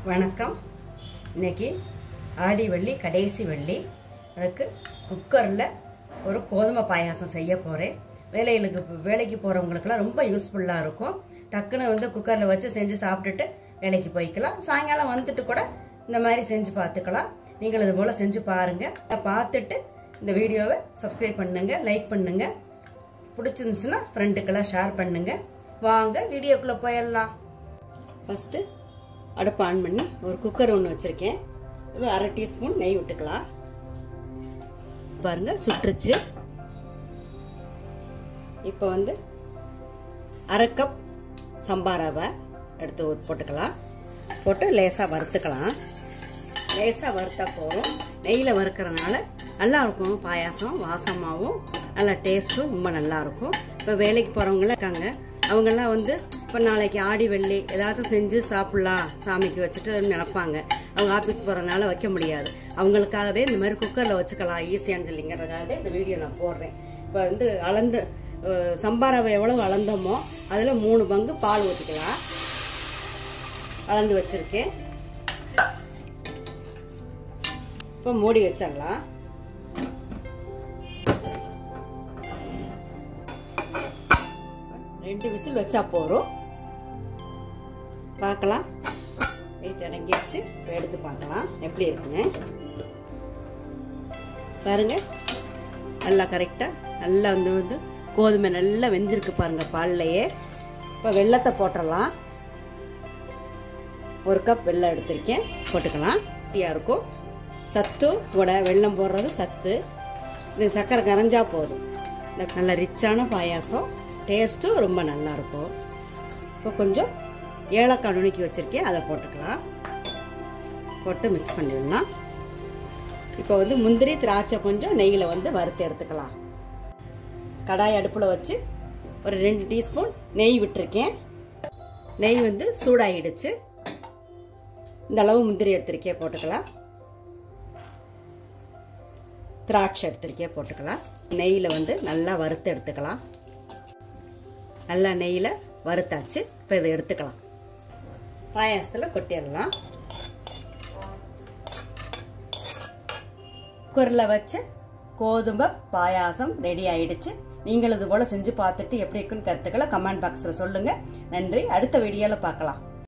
வணக்கம் இன்னைக்கு ஆடி வெள்ளி கடைசி வெள்ளி அதுக்கு குக்கரில் ஒரு கோதுமை பாயாசம் செய்ய போகிறேன் வேலைகளுக்கு வேலைக்கு போகிறவங்களுக்குலாம் ரொம்ப யூஸ்ஃபுல்லாக இருக்கும் டக்குன்னு வந்து குக்கரில் வச்சு செஞ்சு சாப்பிட்டுட்டு வேலைக்கு போய்க்கலாம் சாயங்காலம் வந்துட்டு கூட இந்த மாதிரி செஞ்சு பார்த்துக்கலாம் நீங்கள் இது போல் செஞ்சு பாருங்கள் பார்த்துட்டு இந்த வீடியோவை சப்ஸ்கிரைப் பண்ணுங்கள் லைக் பண்ணுங்கள் பிடிச்சிருந்துச்சுன்னா ஃப்ரெண்டுக்கெல்லாம் ஷேர் பண்ணுங்கள் வாங்க வீடியோக்குள்ளே போயிடலாம் ஃபஸ்ட்டு அடுப்பு ஆன் பண்ணி ஒரு குக்கர் ஒன்று வச்சுருக்கேன் ஒரு அரை டீஸ்பூன் நெய் விட்டுக்கலாம் பாருங்க சுட்டுருச்சு இப்போ வந்து அரை கப் சம்பா ரவை எடுத்து போட்டுக்கலாம் போட்டு லேசாக வறுத்துக்கலாம் லேசாக வறுத்தா போதும் நெய்யில் வறுக்கிறனால நல்லா இருக்கும் பாயாசம் வாசமாகவும் நல்லா டேஸ்ட்டும் ரொம்ப நல்லா இருக்கும் இப்போ வேலைக்கு போகிறவங்களாம் இருக்காங்க அவங்கெல்லாம் வந்து இப்போ நாளைக்கு ஆடி வெள்ளி ஏதாச்சும் செஞ்சு சாப்பிட்லாம் சாமிக்கு வச்சுட்டு நினைப்பாங்க அவங்க ஆஃபீஸ் போகிறதுனால வைக்க முடியாது அவங்களுக்காகவே இந்த மாதிரி குக்கரில் வச்சுக்கலாம் ஈஸியான்னு சொல்லிங்கிறதுக்காக இந்த வீடியோ நான் போடுறேன் இப்போ வந்து அளந்து சம்பாரவை எவ்வளோ அளந்தோமோ அதில் மூணு பங்கு பால் ஊற்றிக்கலாம் அளந்து வச்சுருக்கேன் இப்போ மூடி வச்சிடலாம் ரெண்டு விசில் வச்சா போகிறோம் பார்க்கலாம் வெயிட் அடங்கிடுச்சு எடுத்து பார்க்கலாம் எப்படி இருக்குங்க பாருங்க நல்லா கரெக்டாக நல்லா வந்து வந்து கோதுமை நல்லா வெந்திருக்கு பாருங்க பால்லையே இப்போ வெள்ளத்தை போட்டுடலாம் ஒரு கப் வெள்ளம் எடுத்திருக்கேன் போட்டுக்கலாம் டீயாக இருக்கும் சத்து கூட வெள்ளம் போடுறது சத்து இது சர்க்கரை கரைஞ்சா போதும் நல்ல ரிச்சான பாயாசம் டேஸ்ட்டும் ரொம்ப நல்லாயிருக்கும் இப்போ கொஞ்சம் ஏலக்காய் நுணுக்கி வச்சுருக்கேன் அதை போட்டுக்கலாம் போட்டு மிக்ஸ் பண்ணிடலாம் இப்போ வந்து முந்திரி திராட்சை கொஞ்சம் நெய்யில் வந்து வறுத்து எடுத்துக்கலாம் கடாய் அடுப்பில் வச்சு ஒரு ரெண்டு டீஸ்பூன் நெய் விட்டுருக்கேன் நெய் வந்து சூடாகிடுச்சு இந்த அளவு முந்திரி எடுத்திருக்கேன் போட்டுக்கலாம் திராட்சை எடுத்திருக்கே போட்டுக்கலாம் நெய்யில் வந்து நல்லா வறுத்து எடுத்துக்கலாம் நல்லா நெய்யில் வறுத்தாச்சு இப்போ இதை எடுத்துக்கலாம் பாயாசத்தில் கொட்டிடலாம் குக்கரில் வச்ச கோதுமை பாயாசம் ரெடி ஆயிடுச்சு நீங்கள் இது போல் செஞ்சு பார்த்துட்டு எப்படி இருக்குன்னு கருத்துக்களை கமெண்ட் பாக்ஸில் சொல்லுங்கள் நன்றி அடுத்த வீடியோவில் பார்க்கலாம்